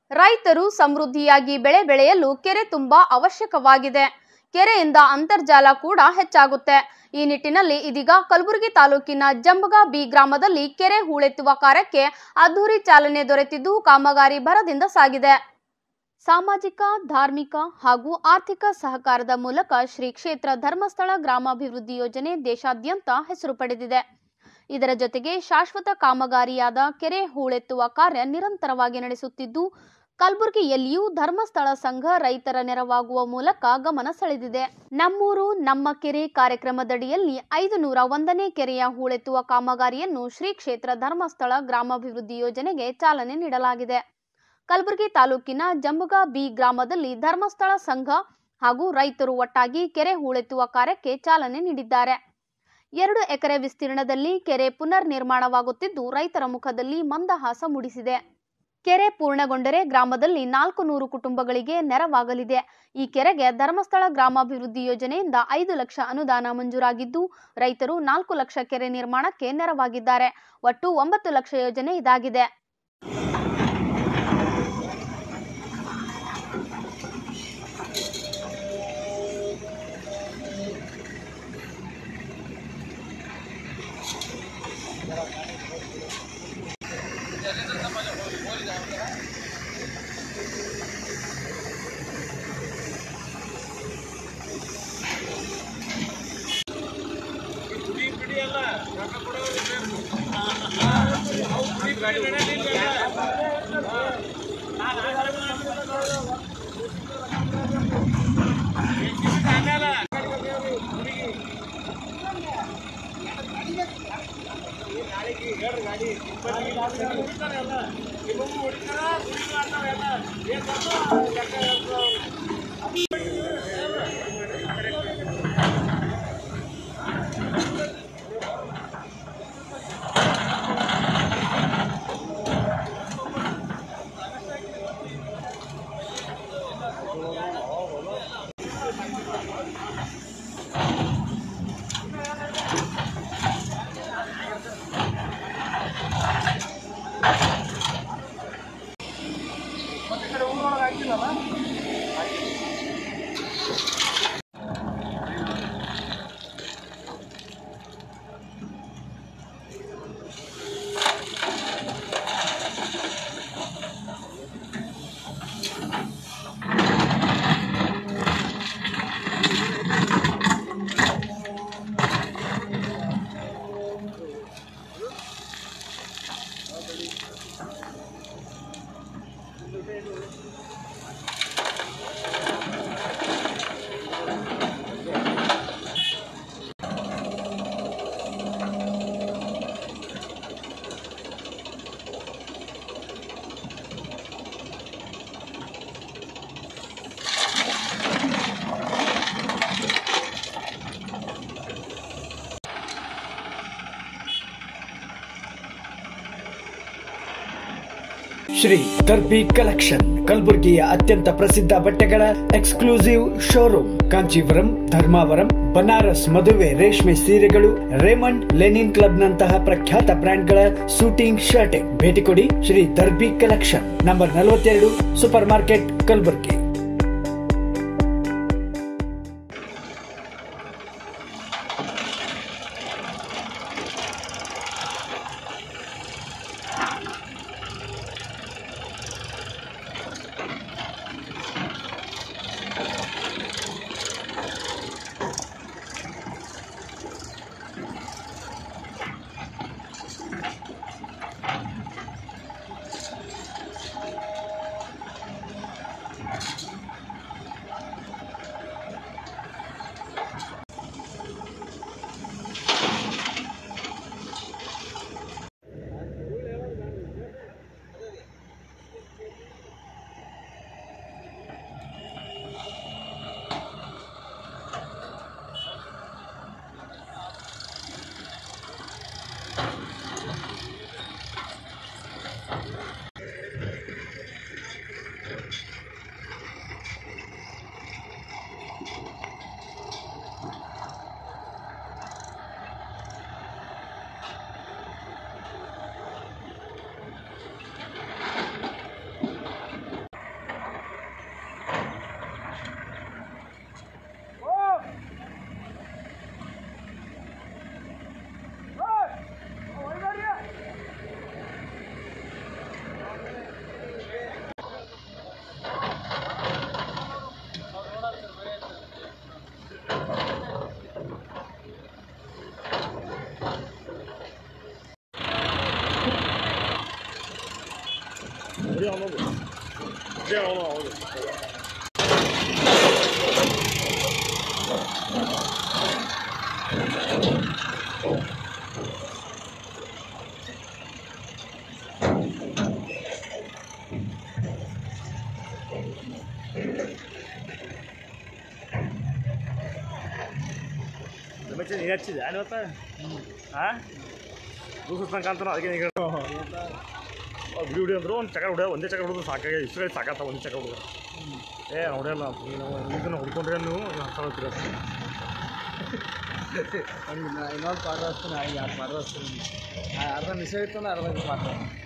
ರೈತರು ಸಮೃದ್ಧಿಯಾಗಿ ಬೆಳೆ ಬೆಳೆಯಲು ಕೆರೆ ತುಂಬಾ ಅವಶ್ಯಕವಾಗಿದೆ ಕೆರೆಯಿಂದ ಅಂತರ್ಜಲ ಕೂಡ ಹೆಚ್ಚಾಗುತ್ತೆ ಈ ನಿಟ್ಟಿನಲ್ಲಿ ಇದೀಗ ಕಲಬುರಗಿ ತಾಲೂಕಿನ ಜಂಬಗ ಬಿ ಗ್ರಾಮದಲ್ಲಿ ಕೆರೆ ಹೂಳೆತ್ತುವ ಕಾರ್ಯಕ್ಕೆ ಅದ್ದೂರಿ ಚಾಲನೆ ದೊರೆತಿದ್ದು ಕಾಮಗಾರಿ ಭರದಿಂದ ಸಾಗಿದೆ ಸಾಮಾಜಿಕ ಧಾರ್ಮಿಕ ಹಾಗೂ ಆರ್ಥಿಕ ಸಹಕಾರದ ಮೂಲಕ ಶ್ರೀ ಕ್ಷೇತ್ರ ಧರ್ಮಸ್ಥಳ ಗ್ರಾಮಾಭಿವೃದ್ಧಿ ಯೋಜನೆ ದೇಶಾದ್ಯಂತ ಹೆಸರು ಪಡೆದಿದೆ ಇದರ ಜೊತೆಗೆ ಶಾಶ್ವತ ಕಾಮಗಾರಿಯಾದ ಕೆರೆ ಹೂಳೆತ್ತುವ ಕಾರ್ಯ ನಿರಂತರವಾಗಿ ನಡೆಸುತ್ತಿದ್ದು ಕಲಬುರಗಿಯಲ್ಲಿಯೂ ಧರ್ಮಸ್ಥಳ ಸಂಘ ರೈತರ ನೆರವಾಗುವ ಮೂಲಕ ಗಮನ ಸೆಳೆದಿದೆ ನಮ್ಮೂರು ನಮ್ಮ ಕೆರೆ ಕಾರ್ಯಕ್ರಮದಡಿಯಲ್ಲಿ ಐದು ನೂರ ಒಂದನೇ ಕೆರೆಯ ಹೂಳೆತ್ತುವ ಕಾಮಗಾರಿಯನ್ನು ಶ್ರೀ ಕ್ಷೇತ್ರ ಧರ್ಮಸ್ಥಳ ಗ್ರಾಮಾಭಿವೃದ್ಧಿ ಯೋಜನೆಗೆ ಚಾಲನೆ ನೀಡಲಾಗಿದೆ ಕಲಬುರಗಿ ತಾಲೂಕಿನ ಜಂಬಗ ಬಿ ಗ್ರಾಮದಲ್ಲಿ ಧರ್ಮಸ್ಥಳ ಸಂಘ ಹಾಗೂ ರೈತರು ಒಟ್ಟಾಗಿ ಕೆರೆ ಹೂಳೆತ್ತುವ ಕಾರ್ಯಕ್ಕೆ ಚಾಲನೆ ನೀಡಿದ್ದಾರೆ ಎರಡು ಎಕರೆ ವಿಸ್ತೀರ್ಣದಲ್ಲಿ ಕೆರೆ ಪುನರ್ ನಿರ್ಮಾಣವಾಗುತ್ತಿದ್ದು ರೈತರ ಮುಖದಲ್ಲಿ ಮಂದಹಾಸ ಮೂಡಿಸಿದೆ ಕೆರೆ ಪೂರ್ಣಗೊಂಡರೆ ಗ್ರಾಮದಲ್ಲಿ ನಾಲ್ಕು ನೂರು ಕುಟುಂಬಗಳಿಗೆ ನೆರವಾಗಲಿದೆ ಈ ಕೆರೆಗೆ ಧರ್ಮಸ್ಥಳ ಗ್ರಾಮಾಭಿವೃದ್ಧಿ ಯೋಜನೆಯಿಂದ ಐದು ಲಕ್ಷ ಅನುದಾನ ಮಂಜೂರಾಗಿದ್ದು ರೈತರು ನಾಲ್ಕು ಲಕ್ಷ ಕೆರೆ ನಿರ್ಮಾಣಕ್ಕೆ ನೆರವಾಗಿದ್ದಾರೆ ಒಟ್ಟು ಒಂಬತ್ತು ಲಕ್ಷ ಯೋಜನೆ ಇದಾಗಿದೆ ಶ್ರೀ ದರ್ಬಿ ಕಲೆಕ್ಷನ್ ಕಲಬುರಗಿಯ ಅತ್ಯಂತ ಪ್ರಸಿದ್ಧ ಬಟ್ಟೆಗಳ ಎಕ್ಸ್ಕ್ಲೂಸಿವ್ ಶೋರೂಮ್ ಕಾಂಚೀವರಂ ಧರ್ಮಾವರಂ ಬನಾರಸ್ ಮದುವೆ ರೇಷ್ಮೆ ಸೀರೆಗಳು ರೇಮಂಡ್ ಲೆನಿನ್ ಕ್ಲಬ್ ನಂತಹ ಪ್ರಖ್ಯಾತ ಬ್ರ್ಯಾಂಡ್ಗಳ ಸೂಟಿಂಗ್ ಶರ್ಟಿಂಗ್ ಭೇಟಿ ಕೊಡಿ ಶ್ರೀ ದರ್ಬಿ ಕಲೆಕ್ಷನ್ ನಂಬರ್ ನಲವತ್ತೆರಡು ಸೂಪರ್ ಮಾರ್ಕೆಟ್ ಕಲಬುರಗಿ ರಮೇಶ್ ನೀನು ಹಚ್ಚಿದೆ ಇವತ್ತ ಹಾಂ ದೂಸ ತನಕ ಅಂತ ಅದಕ್ಕೆ ಈಗ ವಿಡಿಯೋ ವಿಡಿಯೋ ಅಂದರು ಒಂದು ಚಕ ಹೊಡೆಯ ಒಂದೇ ಚಕ ಹೊಡೆದು ಸಾಕಾಗಿ ಇಷ್ಟು ಕಡೆ ಸಾಕಾತ ಒಂದು ಚಕ ಹೊಡೆದು ಏ ಹೊಡೆಯಲ್ಲ ನೀವು ಇದನ್ನು ಹುಡ್ಕೊಂಡ್ರೆ ನೀವು ಹತ್ತಿರ ಇನ್ನೊಂದು ಪಾಠ ಹಚ್ತೀನಿ ಎರಡು ಪಾಠ ಹಚ್ತೀನಿ ಅರ್ಧ ಮಿಸ್ ಇತ್ತು ಅಂದ್ರೆ ಅರ್ಧ ಪಾಠ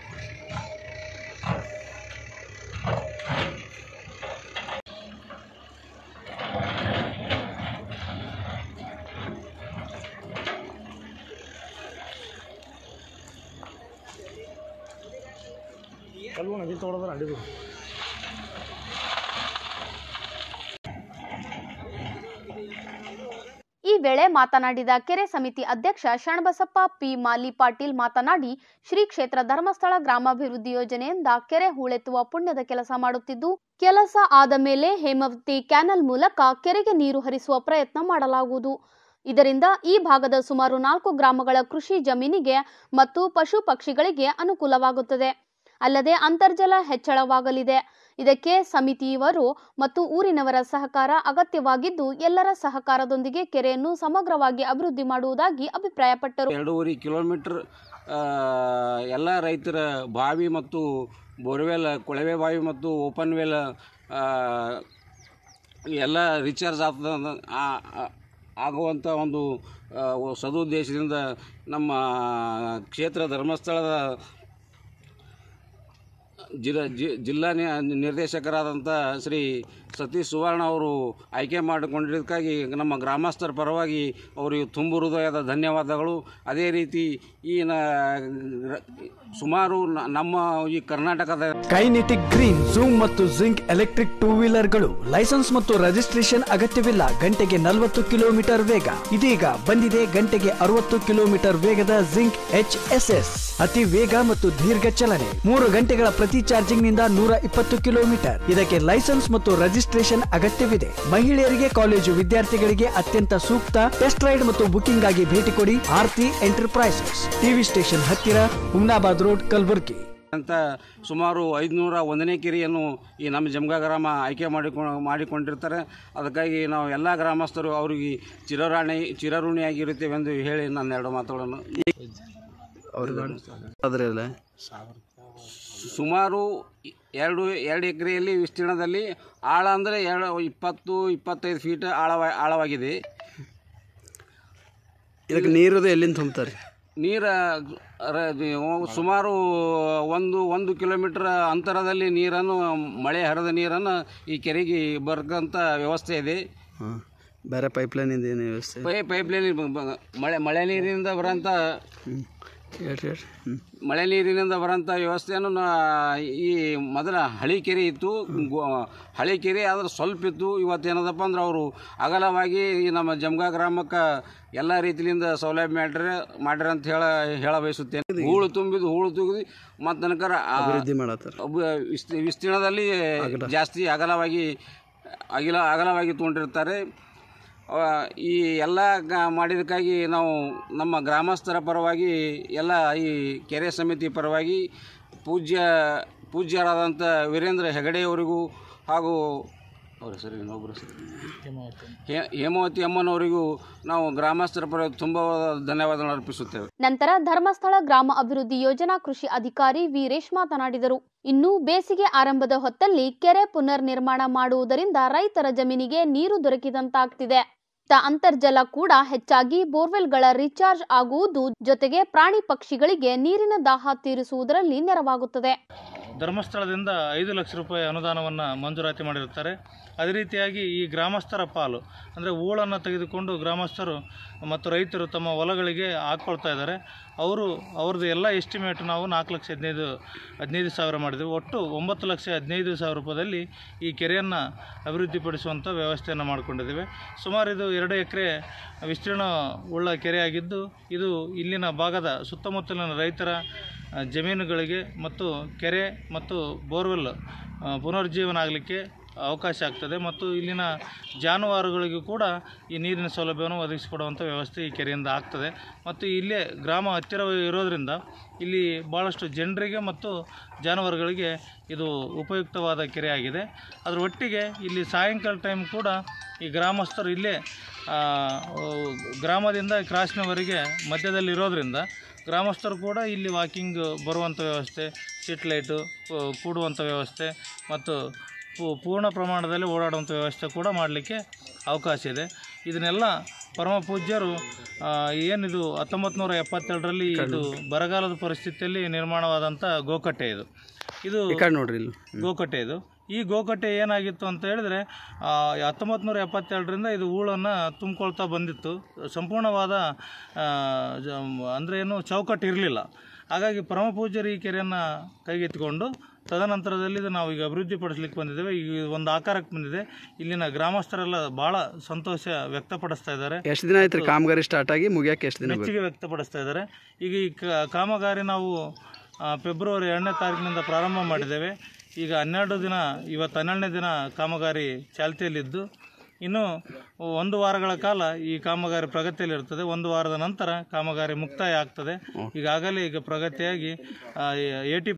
ಕಲ್ಲು ನದಿ ತೊಗೊಳೋದ್ರೆ ಅಡಿದು ಈ ವೇಳೆ ಮಾತನಾಡಿದ ಕೆರೆ ಸಮಿತಿ ಅಧ್ಯಕ್ಷ ಶರಣಬಸಪ್ಪ ಪಿ ಮಾಲಿ ಪಾಟೀಲ್ ಮಾತನಾಡಿ ಶ್ರೀ ಕ್ಷೇತ್ರ ಧರ್ಮಸ್ಥಳ ಗ್ರಾಮಾಭಿವೃದ್ಧಿ ಯೋಜನೆಯಿಂದ ಕೆರೆ ಹೂಳೆತ್ತುವ ಪುಣ್ಯದ ಕೆಲಸ ಮಾಡುತ್ತಿದ್ದು ಕೆಲಸ ಆದ ಮೇಲೆ ಹೇಮಾವತಿ ಕ್ಯಾನಲ್ ಮೂಲಕ ಕೆರೆಗೆ ನೀರು ಹರಿಸುವ ಪ್ರಯತ್ನ ಮಾಡಲಾಗುವುದು ಇದರಿಂದ ಈ ಭಾಗದ ಸುಮಾರು ನಾಲ್ಕು ಗ್ರಾಮಗಳ ಕೃಷಿ ಜಮೀನಿಗೆ ಮತ್ತು ಪಶು ಪಕ್ಷಿಗಳಿಗೆ ಅನುಕೂಲವಾಗುತ್ತದೆ ಅಲ್ಲದೆ ಅಂತರ್ಜಲ ಹೆಚ್ಚಳವಾಗಲಿದೆ ಇದಕ್ಕೆ ಸಮಿತಿಯವರು ಮತ್ತು ಊರಿನವರ ಸಹಕಾರ ಅಗತ್ಯವಾಗಿದ್ದು ಎಲ್ಲರ ಸಹಕಾರದೊಂದಿಗೆ ಕೆರೆಯನ್ನು ಸಮಗ್ರವಾಗಿ ಅಭಿವೃದ್ಧಿ ಮಾಡುವುದಾಗಿ ಅಭಿಪ್ರಾಯಪಟ್ಟರು ಎರಡೂವರೆ ಕಿಲೋಮೀಟ್ರ್ ಎಲ್ಲ ರೈತರ ಬಾವಿ ಮತ್ತು ಬೋರ್ವೆಲ್ ಕೊಳವೆ ಬಾವಿ ಮತ್ತು ಓಪನ್ ವೆಲ್ ಆ, ಎಲ್ಲ ರಿಚಾರ್ಜ್ ಆಗ್ತದ ಆ- ಆ- ಆಗುವಂಥ ಒಂದು ಆ, ಸದುದ್ದೇಶದಿಂದ ನಮ್ಮ ಕ್ಷೇತ್ರ ಧರ್ಮಸ್ಥಳದ ಜಿಲ್ಲಾ ಜಿ- ಜಿಲ್ಲಾ ನಿ- ನಿರ್ದೇಶಕರಾದಂಥ ಶ್ರೀ ಸತೀಶ್ ಸುವರ್ಣ ಅವರು ಆಯ್ಕೆ ಮಾಡಿಕೊಂಡಿದ್ದಕ್ಕಾಗಿ ನಮ್ಮ ಗ್ರಾಮಸ್ಥರ ಪರವಾಗಿ ಅವರಿಗೆ ತುಂಬು ಹೃದಯದ ಧನ್ಯವಾದಗಳು ಅದೇ ರೀತಿ ಈ ನ- ಸುಮಾರು ನ- ನಮ್ಮ ಈ ಕರ್ನಾಟಕದ ಕೈನೆಟಿಕ್ ಗ್ರೀನ್ ಝೂಮ್ ಮತ್ತು ಜಿಂಕ್ ಎಲೆಕ್ಟ್ರಿಕ್ ಟೂ ವೀಲರ್ಗಳು ಲೈಸೆನ್ಸ್ ಮತ್ತು ರಿಜಿಸ್ಟ್ರೇಷನ್ ಅಗತ್ಯವಿಲ್ಲ ಗಂಟೆಗೆ ನಲವತ್ತು ಕಿಲೋಮೀಟರ್ ವೇಗ ಇದೀಗ ಬಂದಿದೆ ಗಂಟೆಗೆ ಅರವತ್ತು ಕಿಲೋಮೀಟರ್ ವೇಗದ ಜಿಂಕ್ ಎಚ್ ಎಸ್ ಎಸ್ ಅತಿ ವೇಗ ಮತ್ತು ದೀರ್ಘ ಚಲನೆ ಮೂರು ಗಂಟೆಗಳ ಪ್ರತಿ ಚಾರ್ಜಿಂಗ್ ನಿಂದ ನೂರ ಇಪ್ಪತ್ತು ಕಿಲೋಮೀಟರ್ ಇದಕ್ಕೆ ಲೈಸೆನ್ಸ್ ಮತ್ತು ರಿಜಿಸ್ಟ್ರೇಷನ್ ಅಗತ್ಯವಿದೆ ಮಹಿಳೆಯರಿಗೆ ಕಾಲೇಜು ವಿದ್ಯಾರ್ಥಿಗಳಿಗೆ ಅತ್ಯಂತ ಸೂಕ್ತ ಟೆಸ್ಟ್ ರೈಡ್ ಮತ್ತು ಬುಕಿಂಗ್ ಆಗಿ ಭೇಟಿ ಕೊಡಿ ಆರ್ತಿ ಎಂಟರ್ಪ್ರೈಸಸ್ ಟಿವಿ ಸ್ಟೇಷನ್ ಹತ್ತಿರ ಹುಮ್ನಾಬಾದ್ ರೋಡ್ ಕಲಬುರಗಿ ಅಂತ ಸುಮಾರು ಐದುನೂರ ಒಂದನೇ ಕೆರೆಯನ್ನು ಈ ನಮ್ಮ ಜಮಗ ಗ್ರಾಮ ಆಯ್ಕೆ ಮಾಡಿಕೊಂಡು ಮಾಡಿಕೊಂಡಿರ್ತಾರೆ ಅದಕ್ಕಾಗಿ ನಾವು ಎಲ್ಲ ಗ್ರಾಮಸ್ಥರು ಅವರಿಗೆ ಚಿರರಾಣಿ ಚಿರಋಣಿಯಾಗಿರುತ್ತೇವೆ ಎಂದು ಹೇಳಿ ನನ್ನ ಎರಡು ಮಾತುಗಳನ್ನು ಅದ್ರಲ್ಲ ಸುಮಾರು ಎರಡು ಎರಡು ಎಕರೆಯಲ್ಲಿ ವಿಸ್ತೀರ್ಣದಲ್ಲಿ ಆಳ ಅಂದರೆ ಎರಡು ಇಪ್ಪತ್ತು ಇಪ್ಪತ್ತೈದು ಫೀಟ್ ಆಳವ ಆಳವಾಗಿದೆ ಇದಕ್ಕೆ ನೀರದು ಎಲ್ಲಿಂದ ತುಂಬ್ತಾರೆ ನೀರ ರ- ಸುಮಾರು ಒಂದು ಒಂದು ಕಿಲೋಮೀಟರ್ ಅಂತರದಲ್ಲಿ ನೀರನ್ನು ಮಳೆ ಹರಿದ ನೀರನ್ನು ಈ ಕೆರೆಗೆ ಬರ್ತಕ್ಕಂಥ ವ್ಯವಸ್ಥೆ ಇದೆ ಹಾಂ ಬೇರೆ ಪೈಪ್ಲೈನಿಂದ ಏನು ವ್ಯವಸ್ಥೆ ಪೈ ಪೈಪ್ಲೈನ್ ಮಳೆ ಮಳೆ ನೀರಿನಿಂದ ಬರೋಂಥ ಹ್ಞೂ ಹೇಳ್ರಿ ಹೇಳ್ರಿ ಹ್ಞೂ ಮಳೆ ನೀರಿನಿಂದ ಬರೋಂಥ ವ್ಯವಸ್ಥೆಯನ್ನು ನಾ- ಈ ಮೊದಲ ಹಳಿ ಕೆರೆ ಇತ್ತು ಗೋ- ಹಳಿ ಕೆರೆ ಆದ್ರೆ ಸ್ವಲ್ಪ ಇತ್ತು ಇವತ್ತೇನದಪ್ಪ ಅಂದ್ರೆ ಅವರು ಅಗಲವಾಗಿ ಈ ನಮ್ಮ ಜಮಗ ಗ್ರಾಮಕ್ಕೆ ಎಲ್ಲ ರೀತಿಯಿಂದ ಸೌಲಭ್ಯ ಮಾಡ್ರೆ ಮಾಡ್ರ ಅಂತ ಹೇಳ ಹೇಳ ಬಯಸುತ್ತೇನೆ ಹೂಳು ತುಂಬಿದ್ದು ಹೂಳು ತುಂಬಿದು ಮತ್ತು ನನಕರ ಅಭಿವೃದ್ಧಿ ಮಾಡತ್ತಾರ ವಿಸ್ತಿ ವಿಸ್ತೀರ್ಣದಲ್ಲಿ ಜಾಸ್ತಿ ಅಗಲವಾಗಿ ಅಗಿಲ ಅಗಲವಾಗಿ ತೊಗೊಂಡಿರ್ತಾರೆ ಅವ ಈ ಎಲ್ಲ ಗ- ಮಾಡಿದ್ದಕ್ಕಾಗಿ ನಾವು ನಮ್ಮ ಗ್ರಾಮಸ್ಥರ ಪರವಾಗಿ ಎಲ್ಲ ಈ ಕೆರೆ ಸಮಿತಿ ಪರವಾಗಿ ಪೂಜ್ಯ ಪೂಜ್ಯರಾದಂಥ ವೀರೇಂದ್ರ ಹೆಗಡೆಯವರಿಗೂ ಹಾಗೂ ಅವ್ರ ಹೆಸರು ಇನ್ನೊಬ್ಬರು ಹೇ ಹೇಮಾವತಿ ಅಮ್ಮನವರಿಗೂ ನಾವು ಗ್ರಾಮಸ್ಥರ ಪರವಾಗಿ ತುಂಬ ಧನ್ಯವಾದಗಳನ್ನು ಅರ್ಪಿಸುತ್ತೇವೆ ನಂತರ ಧರ್ಮಸ್ಥಳ ಗ್ರಾಮ ಅಭಿವೃದ್ಧಿ ಯೋಜನಾ ಕೃಷಿ ಅಧಿಕಾರಿ ವೀರೇಶ್ ಮಾತನಾಡಿದರು ಇನ್ನು ಬೇಸಿಗೆ ಆರಂಭದ ಹೊತ್ತಲ್ಲಿ ಕೆರೆ ಪುನರ್ ನಿರ್ಮಾಣ ಮಾಡುವುದರಿಂದ ರೈತರ ಜಮೀನಿಗೆ ನೀರು ದೊರಕಿದಂತಾಗ್ತಿದೆ ಇತ್ತ ಅಂತರ್ಜಲ ಕೂಡ ಹೆಚ್ಚಾಗಿ ಬೋರ್ವೆಲ್ಗಳ ರೀಚಾರ್ಜ್ ಆಗುವುದು ಜೊತೆಗೆ ಪ್ರಾಣಿ ಪಕ್ಷಿಗಳಿಗೆ ನೀರಿನ ದಾಹ ತೀರಿಸುವುದರಲ್ಲಿ ನೆರವಾಗುತ್ತದೆ ಧರ್ಮಸ್ಥಳದಿಂದ ಐದು ಲಕ್ಷ ರೂಪಾಯಿ ಅನುದಾನವನ್ನು ಮಂಜೂರಾತಿ ಮಾಡಿರುತ್ತಾರೆ ಅದೇ ರೀತಿಯಾಗಿ ಈ ಗ್ರಾಮಸ್ಥರ ಪಾಲು ಅಂದರೆ ಹೂಳನ್ನು ತೆಗೆದುಕೊಂಡು ಗ್ರಾಮಸ್ಥರು ಮತ್ತು ರೈತರು ತಮ್ಮ ಹೊಲಗಳಿಗೆ ಹಾಕ್ಕೊಳ್ತಾ ಇದ್ದಾರೆ ಅವರು ಅವ್ರದ್ದು ಎಲ್ಲ ಎಸ್ಟಿಮೇಟ್ ನಾವು ನಾಲ್ಕು ಲಕ್ಷ ಹದಿನೈದು ಹದಿನೈದು ಸಾವಿರ ಮಾಡಿದ್ವಿ ಒಟ್ಟು ಒಂಬತ್ತು ಲಕ್ಷ ಹದಿನೈದು ಸಾವಿರ ರೂಪಾಯಿದಲ್ಲಿ ಈ ಕೆರೆಯನ್ನು ಅಭಿವೃದ್ಧಿಪಡಿಸುವಂಥ ವ್ಯವಸ್ಥೆಯನ್ನು ಮಾಡಿಕೊಂಡಿದ್ದೇವೆ ಸುಮಾರು ಇದು ಎರಡು ಎಕರೆ ವಿಸ್ತೀರ್ಣ ಉಳ್ಳ ಕೆರೆಯಾಗಿದ್ದು ಇದು ಇಲ್ಲಿನ ಭಾಗದ ಸುತ್ತಮುತ್ತಲಿನ ರೈತರ ಆ, ಜಮೀನುಗಳಿಗೆ ಮತ್ತು ಕೆರೆ ಮತ್ತು ಬೋರ್ವೆಲ್ ಆ, ಪುನರುಜ್ಜೀವನ ಆಗಲಿಕ್ಕೆ ಅವಕಾಶ ಆಗ್ತದೆ ಮತ್ತು ಇಲ್ಲಿನ ಜಾನುವಾರುಗಳಿಗೂ ಕೂಡ ಈ ನೀರಿನ ಸೌಲಭ್ಯವನ್ನು ಒದಗಿಸಿಕೊಡುವಂಥ ವ್ಯವಸ್ಥೆ ಈ ಕೆರೆಯಿಂದ ಆಗ್ತದೆ ಮತ್ತು ಇಲ್ಲೇ ಗ್ರಾಮ ಹತ್ತಿರ ಇರೋದರಿಂದ ಇಲ್ಲಿ ಭಾಳಷ್ಟು ಜನರಿಗೆ ಮತ್ತು ಜಾನುವಾರುಗಳಿಗೆ ಇದು ಉಪಯುಕ್ತವಾದ ಕೆರೆ ಆಗಿದೆ ಅದರ ಒಟ್ಟಿಗೆ ಇಲ್ಲಿ ಸಾಯಂಕಾಲ ಟೈಮ್ ಕೂಡ ಈ ಗ್ರಾಮಸ್ಥರು ಇಲ್ಲೇ ಆ, ಗ್ರಾಮದಿಂದ ಕ್ರಾಸ್ನವರೆಗೆ ಮಧ್ಯದಲ್ಲಿ ಇರೋದ್ರಿಂದ ಗ್ರಾಮಸ್ಥರು ಕೂಡ ಇಲ್ಲಿ ವಾಕಿಂಗ್ ಬರುವಂಥ ವ್ಯವಸ್ಥೆ ಸ್ಟ್ರೀಟ್ ಲೈಟು ಕು- ಕೂಡುವಂಥ ವ್ಯವಸ್ಥೆ ಮತ್ತು ಪೂ- ಪೂರ್ಣ ಪ್ರಮಾಣದಲ್ಲಿ ಓಡಾಡುವಂಥ ವ್ಯವಸ್ಥೆ ಕೂಡ ಮಾಡಲಿಕ್ಕೆ ಅವಕಾಶ ಇದೆ ಇದನ್ನೆಲ್ಲ ಪರಮ ಪೂಜ್ಯರು ಆ, ಏನಿದು ಹತ್ತೊಂಬತ್ತು ನೂರ ಎಪ್ಪತ್ತೆರಡರಲ್ಲಿ ಇದು ಬರಗಾಲದ ಪರಿಸ್ಥಿತಿಯಲ್ಲಿ ನಿರ್ಮಾಣವಾದಂಥ ಗೋಕಟ್ಟೆ ಇದು ಇದು ನೋಡ್ರಿ ಇಲ್ಲಿ ಗೋಕಟ್ಟೆ ಇದು ಈ ಗೋಕಟ್ಟೆ ಏನಾಗಿತ್ತು ಅಂತ ಹೇಳಿದ್ರೆ ಹತ್ತೊಂಬತ್ತು ನೂರ ಎಪ್ಪತ್ತೆರಡರಿಂದ ಇದು ಹೂಳನ್ನು ತುಂಬಿಕೊಳ್ತಾ ಬಂದಿತ್ತು ಸಂಪೂರ್ಣವಾದ ಆ, ಜ- ಅಂದ್ರೆ ಏನು ಚೌಕಟ್ಟು ಇರಲಿಲ್ಲ ಹಾಗಾಗಿ ಪರಮ ಪೂಜ್ಯರು ಈ ಕೆರೆಯನ್ನು ಕೈಗೆತ್ತಿಕೊಂಡು ತದನಂತರದಲ್ಲಿ ಇದು ನಾವು ಈಗ ಅಭಿವೃದ್ಧಿಪಡಿಸ್ಲಿಕ್ಕೆ ಬಂದಿದ್ದೇವೆ ಈಗ ಇದು ಒಂದು ಆಕಾರಕ್ಕೆ ಬಂದಿದೆ ಇಲ್ಲಿನ ಗ್ರಾಮಸ್ಥರೆಲ್ಲ ಭಾಳ ಸಂತೋಷ ವ್ಯಕ್ತಪಡಿಸ್ತಾ ಇದ್ದಾರೆ ಎಷ್ಟು ದಿನ ಆಯ್ತು ಕಾಮಗಾರಿ ಸ್ಟಾರ್ಟ್ ಆಗಿ ಮುಗಿಯಕ್ಕೆ ಎಷ್ಟು ದಿನ ಮೆಚ್ಚುಗೆ ವ್ಯಕ್ತಪಡಿಸ್ತಾ ಇದ್ದಾರೆ ಈಗ ಈ ಕ- ಕಾಮಗಾರಿ ನಾವು ಆ, ಫೆಬ್ರವರಿ ಎರಡನೇ ತಾರೀಕಿನಿಂದ ಪ್ರಾರಂಭ ಮಾಡಿದ್ದೇವೆ ಈಗ ಹನ್ನೆರಡು ದಿನ ಇವತ್ತು ಹನ್ನೆರಡನೇ ದಿನ ಕಾಮಗಾರಿ ಚಾಲ್ತಿಯಲ್ಲಿದ್ದು ಇನ್ನು ಒಂದು ವಾರಗಳ ಕಾಲ ಈ ಕಾಮಗಾರಿ ಪ್ರಗತಿಯಲ್ಲಿರ್ತದೆ ಒಂದು ವಾರದ ನಂತರ ಕಾಮಗಾರಿ ಮುಕ್ತಾಯ ಆಗ್ತದೆ ಈಗಾಗಲೇ ಈಗ ಪ್ರಗತಿಯಾಗಿ ಏಯ್ಟಿ